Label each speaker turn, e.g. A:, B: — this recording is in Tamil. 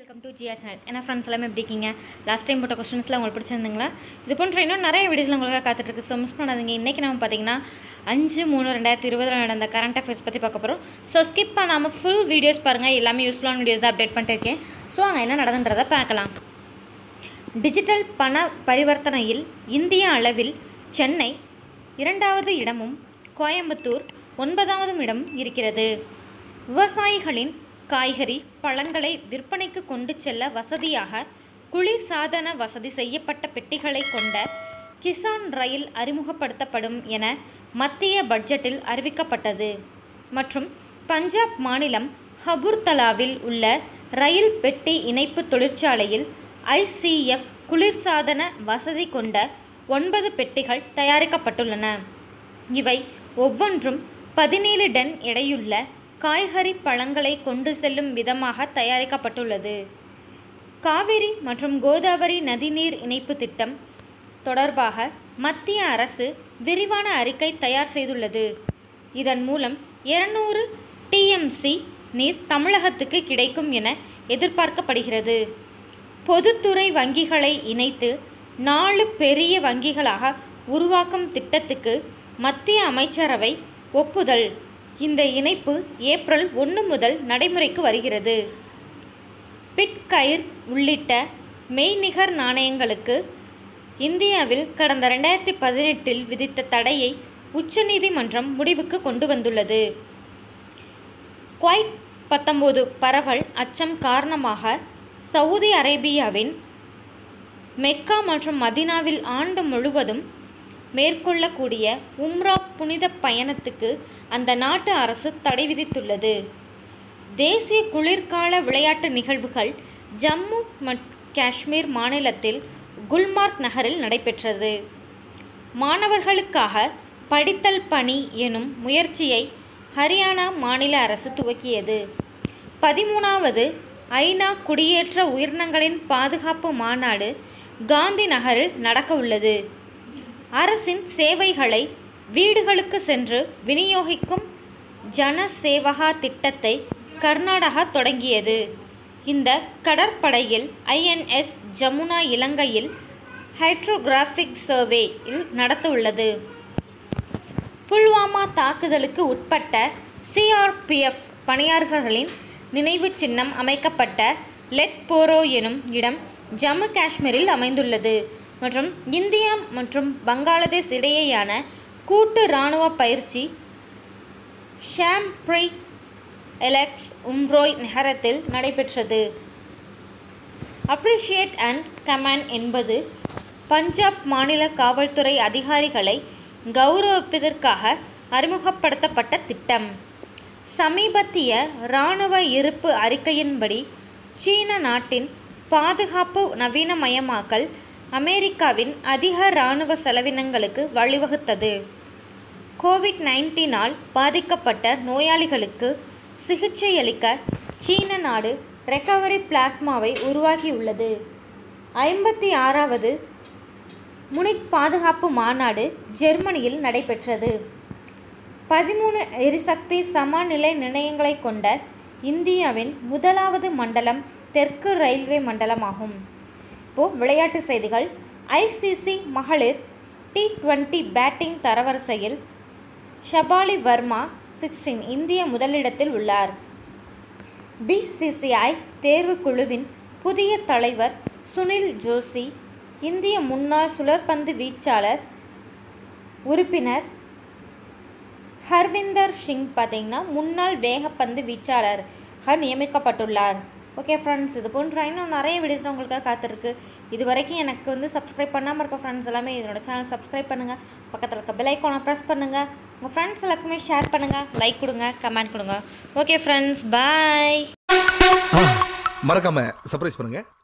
A: வெல்கம் டு ஜியா சேனல் என்ன ஃப்ரெண்ட்ஸ் எல்லாமே எப்படி இருக்கீங்க லாஸ்ட் டைம் போட்ட கொஸ்டின்ஸ்லாம் உங்களுக்கு பிடிச்சிருந்துங்களா இது போன்ற இன்னும் நிறைய வீடியோஸ்லாம் உங்களுக்காக காத்துட்ருக்கு ஸோ மிஸ் பண்ணாதீங்க இன்றைக்கி நம்ம பார்த்தீங்கன்னா அஞ்சு மூணு ரெண்டாயிரத்தி இருபதில் நடந்த கரண்ட் அஃபேர்ஸ் பற்றி பார்க்க போகிறோம் ஸோ ஸ்கிப் பண்ணாமல் ஃபுல் வீடியோஸ் பாருங்கள் எல்லாமே யூஸ்ஃபுல்லான வீடியோஸ் தான் அப்டேட் பண்ணிட்டு இருக்கேன் ஸோ அங்கே என்ன நடந்துன்றதை பார்க்கலாம் டிஜிட்டல் பண பரிவர்த்தனையில் இந்திய அளவில் சென்னை இரண்டாவது இடமும் கோயம்புத்தூர் ஒன்பதாவது இடம் இருக்கிறது விவசாயிகளின் காய்கறி பழங்களை விற்பனைக்கு கொண்டு செல்ல வசதியாக குளிர் சாதன வசதி செய்யப்பட்ட பெட்டிகளை கொண்ட கிசான் ரயில் அறிமுகப்படுத்தப்படும் என மத்திய பட்ஜெட்டில் அறிவிக்கப்பட்டது மற்றும் பஞ்சாப் மாநிலம் ஹபுர்தலாவில் உள்ள ரயில் பெட்டி இணைப்பு தொழிற்சாலையில் ஐசிஎஃப் குளிர்சாதன வசதி கொண்ட ஒன்பது பெட்டிகள் தயாரிக்கப்பட்டுள்ளன இவை ஒவ்வொன்றும் பதினேழு டன் எடையுள்ள காய்கறி பழங்களை கொண்டு செல்லும் விதமாக தயாரிக்கப்பட்டுள்ளது காவிரி மற்றும் கோதாவரி நதிநீர் இணைப்பு திட்டம் தொடர்பாக மத்திய அரசு விரிவான அறிக்கை தயார் செய்துள்ளது இதன் மூலம் இருநூறு டிஎம்சி நீர் தமிழகத்துக்கு கிடைக்கும் என எதிர்பார்க்கப்படுகிறது பொதுத்துறை வங்கிகளை இணைத்து நாலு பெரிய வங்கிகளாக உருவாக்கும் திட்டத்துக்கு மத்திய அமைச்சரவை ஒப்புதல் இந்த இணைப்பு ஏப்ரல் ஒன்று முதல் நடைமுறைக்கு வருகிறது பிட்கயிர் உள்ளிட்ட மெய்நிகர் நாணயங்களுக்கு இந்தியாவில் கடந்த ரெண்டாயிரத்தி பதினெட்டில் விதித்த தடையை உச்சநீதிமன்றம் முடிவுக்கு கொண்டு வந்துள்ளது குவைட் பத்தொம்போது பரவல் அச்சம் காரணமாக சவுதி அரேபியாவின் மெக்கா மற்றும் மதினாவில் ஆண்டு முழுவதும் மேற்கொள்ளக்கூடிய உம்ரா புனித பயணத்துக்கு அந்த நாட்டு அரசு தடை விதித்துள்ளது தேசிய குளிர்கால விளையாட்டு நிகழ்வுகள் ஜம்மு மற்றும் காஷ்மீர் மாநிலத்தில் குல்மார்க் நகரில் நடைபெற்றது மாணவர்களுக்காக படித்தல் பணி எனும் முயற்சியை ஹரியானா மாநில அரசு துவக்கியது பதிமூணாவது ஐநா குடியேற்ற உயிரினங்களின் பாதுகாப்பு மாநாடு காந்தி நகரில் நடக்க உள்ளது அரசின் சேவைகளை வீடுகளுக்கு சென்று விநியோகிக்கும் ஜன சேவகா திட்டத்தை கர்நாடகா தொடங்கியது இந்த கடற்படையில் ஐஎன்எஸ் ஜமுனா இலங்கையில் ஹைட்ரோகிராஃபிக் சர்வேயில் நடத்த உள்ளது புல்வாமா தாக்குதலுக்கு உட்பட்ட சிஆர்பிஎஃப் பணியாளர்களின் நினைவு சின்னம் அமைக்கப்பட்ட லெத்போரோ எனும் இடம் ஜம்மு காஷ்மீரில் அமைந்துள்ளது மற்றும் இந்தியா மற்றும் பங்களாதேஷ் இடையேயான கூட்டு இராணுவ பயிற்சி ஷாம்ப்ரி எலெக்ஸ் உம்ரோய் நகரத்தில் நடைபெற்றது அப்ரிஷியேட் அண்ட் கமாண்ட் என்பது பஞ்சாப் மாநில காவல்துறை அதிகாரிகளை கௌரவிப்பதற்காக அறிமுகப்படுத்தப்பட்ட திட்டம் சமீபத்திய இராணுவ இருப்பு அறிக்கையின்படி சீன நாட்டின் பாதுகாப்பு நவீனமயமாக்கல் அமெரிக்காவின் அதிக இராணுவ செலவினங்களுக்கு வழிவகுத்தது கோவிட் நைன்டீனால் பாதிக்கப்பட்ட நோயாளிகளுக்கு சிகிச்சையளிக்க சீன நாடு ரெக்கவரி பிளாஸ்மாவை உருவாக்கியுள்ளது ஐம்பத்தி ஆறாவது முனிச் பாதுகாப்பு மாநாடு ஜெர்மனியில் நடைபெற்றது பதிமூணு எரிசக்தி சமநிலை நிலையங்களை கொண்ட இந்தியாவின் முதலாவது மண்டலம் தெற்கு ரயில்வே மண்டலமாகும் இப்போது விளையாட்டு செய்திகள் ஐசிசி மகளிர் டி டுவெண்ட்டி பேட்டிங் தரவரிசையில் ஷபாலி வர்மா சிக்ஸ்டீன் இந்திய முதலிடத்தில் உள்ளார் பிசிசிஐ தேர்வுக்குழுவின் புதிய தலைவர் சுனில் ஜோஷி இந்திய முன்னாள் சுழற்பந்து வீச்சாளர் உறுப்பினர் ஹர்விந்தர் சிங் பார்த்தீங்கன்னா முன்னாள் வேகப்பந்து வீச்சாளராக நியமிக்கப்பட்டுள்ளார் ஓகே ஃப்ரெண்ட்ஸ் இது போன்ற இன்னும் நிறைய வீடியோஸ் உங்களுக்காக காத்திருக்கு இது வரைக்கும் எனக்கு வந்து சப்ஸ்கிரைப் பண்ணாமல் இருக்க ஃப்ரெண்ட்ஸ் எல்லாமே இதனோட சேனல் சப்ஸ்கிரைப் பண்ணுங்கள் பக்கத்தில் இருக்க பெல் ஐக்கானை ப்ரெஸ் பண்ணுங்கள் உங்கள் ஃப்ரெண்ட்ஸ் எல்லாருக்குமே ஷேர் பண்ணுங்கள் லைக் கொடுங்க கமெண்ட் கொடுங்க ஓகே ஃப்ரெண்ட்ஸ் பாய்
B: மறக்காம சர்ப்ரைஸ் பண்ணுங்க